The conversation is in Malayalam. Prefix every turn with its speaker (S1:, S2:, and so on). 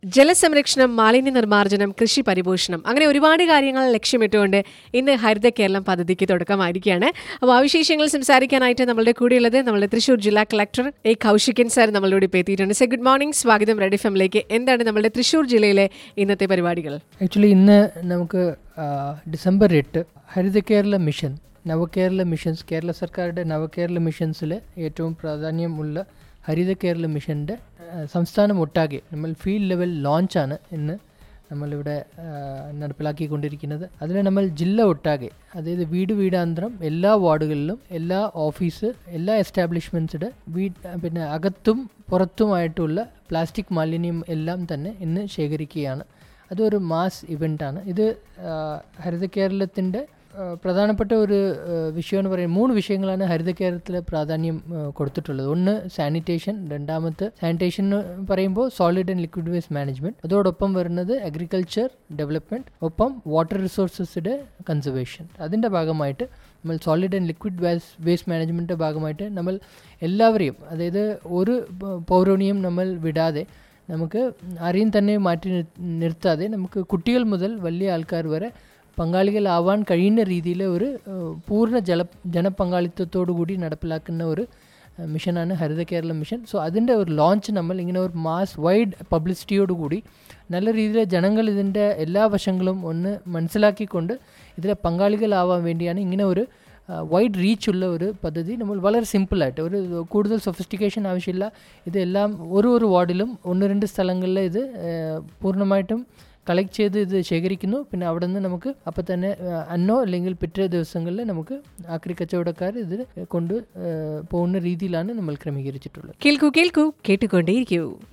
S1: ജലസംരക്ഷണം മാലിന്യ നിർമ്മാർജ്ജനം കൃഷി പരിപോഷണം അങ്ങനെ ഒരുപാട് കാര്യങ്ങൾ ലക്ഷ്യമിട്ടുകൊണ്ട് ഇന്ന് ഹരിത കേരളം പദ്ധതിക്ക് തുടക്കമായിരിക്കുകയാണ് അപ്പോൾ ആ വിശേഷങ്ങൾ സംസാരിക്കാനായിട്ട് നമ്മളുടെ കൂടെയുള്ളത് നമ്മുടെ തൃശൂർ ജില്ലാ കളക്ടർ എ കൗശികൻ സാർ നമ്മളുടെ ഇപ്പോൾ എത്തിയിട്ടുണ്ട് സർ ഗുഡ് മോർണിംഗ് സ്വാഗതം റെഡി ഫെമിലേക്ക് എന്താണ് നമ്മുടെ തൃശൂർ ജില്ലയിലെ ഇന്നത്തെ പരിപാടികൾ
S2: ആക്ച്വലി ഇന്ന് നമുക്ക് ആ, ഡിസംബർ എട്ട് ഹരിത കേരള മിഷൻ നവകേരള മിഷൻസ് കേരള സർക്കാരുടെ നവകേരള മിഷൻസിൽ ഏറ്റവും പ്രാധാന്യമുള്ള ഹരിത കേരള മിഷൻ്റെ സംസ്ഥാനം ഒട്ടാകെ നമ്മൾ ഫീൽഡ് ലെവൽ ലോഞ്ചാണ് ഇന്ന് നമ്മളിവിടെ ആ, നടപ്പിലാക്കിക്കൊണ്ടിരിക്കുന്നത് അതിൽ നമ്മൾ ജില്ല ഒട്ടാകെ അതായത് വീട് വീടാന്തരം എല്ലാ വാർഡുകളിലും എല്ലാ ഓഫീസ് എല്ലാ എസ്റ്റാബ്ലിഷ്മെൻറ്റ്സിൻ്റെ വീട് പിന്നെ അകത്തും പുറത്തുമായിട്ടുള്ള പ്ലാസ്റ്റിക് മാലിന്യം എല്ലാം തന്നെ ഇന്ന് ശേഖരിക്കുകയാണ് അതൊരു മാസ് ഇവൻ്റാണ് ഇത് ആ, ഹരിത കേരളത്തിൻ്റെ ആ, പ്രധാനപ്പെട്ട ഒരു ആ, വിഷയം എന്ന് പറയുന്നത് മൂന്ന് വിഷയങ്ങളാണ് ഹരിത കേരളത്തിൽ പ്രാധാന്യം ആ, കൊടുത്തിട്ടുള്ളത് ഒന്ന് സാനിറ്റേഷൻ രണ്ടാമത്തെ സാനിറ്റേഷൻ എന്ന് പറയുമ്പോൾ solid and liquid waste management അതോടൊപ്പം വരുന്നത് അഗ്രികൾച്ചർ ഡെവലപ്മെൻറ്റ് ഒപ്പം വാട്ടർ റിസോഴ്സസിൻ്റെ കൺസർവേഷൻ അതിൻ്റെ ഭാഗമായിട്ട് നമ്മൾ solid and liquid waste waste മാനേജ്മെൻറ്റിൻ്റെ ഭാഗമായിട്ട് നമ്മൾ എല്ലാവരെയും അതായത് ഒരു പ- പൗരനെയും നമ്മൾ വിടാതെ നമുക്ക് ആരെയും തന്നെ മാറ്റി നിർ- നിർത്താതെ നമുക്ക് കുട്ടികൾ മുതൽ വലിയ ആൾക്കാർ വരെ പങ്കാളികളാവാൻ കഴിയുന്ന രീതിയിൽ ഒരു ഏഹ്, പൂർണ്ണ ജല ജനപങ്കാളിത്തത്തോടു കൂടി നടപ്പിലാക്കുന്ന ഒരു ഏഹ്, മിഷനാണ് ഹരിത കേരളം മിഷൻ സോ അതിൻ്റെ ഒരു ലോഞ്ച് നമ്മൾ ഇങ്ങനെ ഒരു മാസ് വൈഡ് പബ്ലിസിറ്റിയോട് കൂടി നല്ല രീതിയിൽ ജനങ്ങൾ ഇതിൻ്റെ എല്ലാ വശങ്ങളും ഒന്ന് മനസ്സിലാക്കിക്കൊണ്ട് ഇതിലെ പങ്കാളികളാവാൻ വേണ്ടിയാണ് ഇങ്ങനെ ഒരു വൈഡ് റീച്ചുള്ള ഒരു പദ്ധതി നമ്മൾ വളരെ സിമ്പിളായിട്ട് ഒരു കൂടുതൽ സൊഫിസ്റ്റിക്കേഷൻ ആവശ്യമില്ല ഇതെല്ലാം ഓരോ ഒരു വാർഡിലും ഒന്ന് രണ്ട് സ്ഥലങ്ങളിൽ ഇത് ഏഹ്, പൂർണ്ണമായിട്ടും കളക്ട് ചെയ്ത് ഇത് ശേഖരിക്കുന്നു പിന്നെ അവിടെ നിന്ന് നമുക്ക് അപ്പം തന്നെ ഏഹ്, അന്നോ അല്ലെങ്കിൽ പിറ്റേ ദിവസങ്ങളിൽ നമുക്ക് ആക്രി കച്ചവടക്കാർ ഇത് കൊണ്ട് ഏഹ്, പോകുന്ന രീതിയിലാണ് നമ്മൾ ക്രമീകരിച്ചിട്ടുള്ളത്
S1: കേൾക്കൂ കേൾക്കൂ കേട്ടുകൊണ്ടേയിരിക്കൂ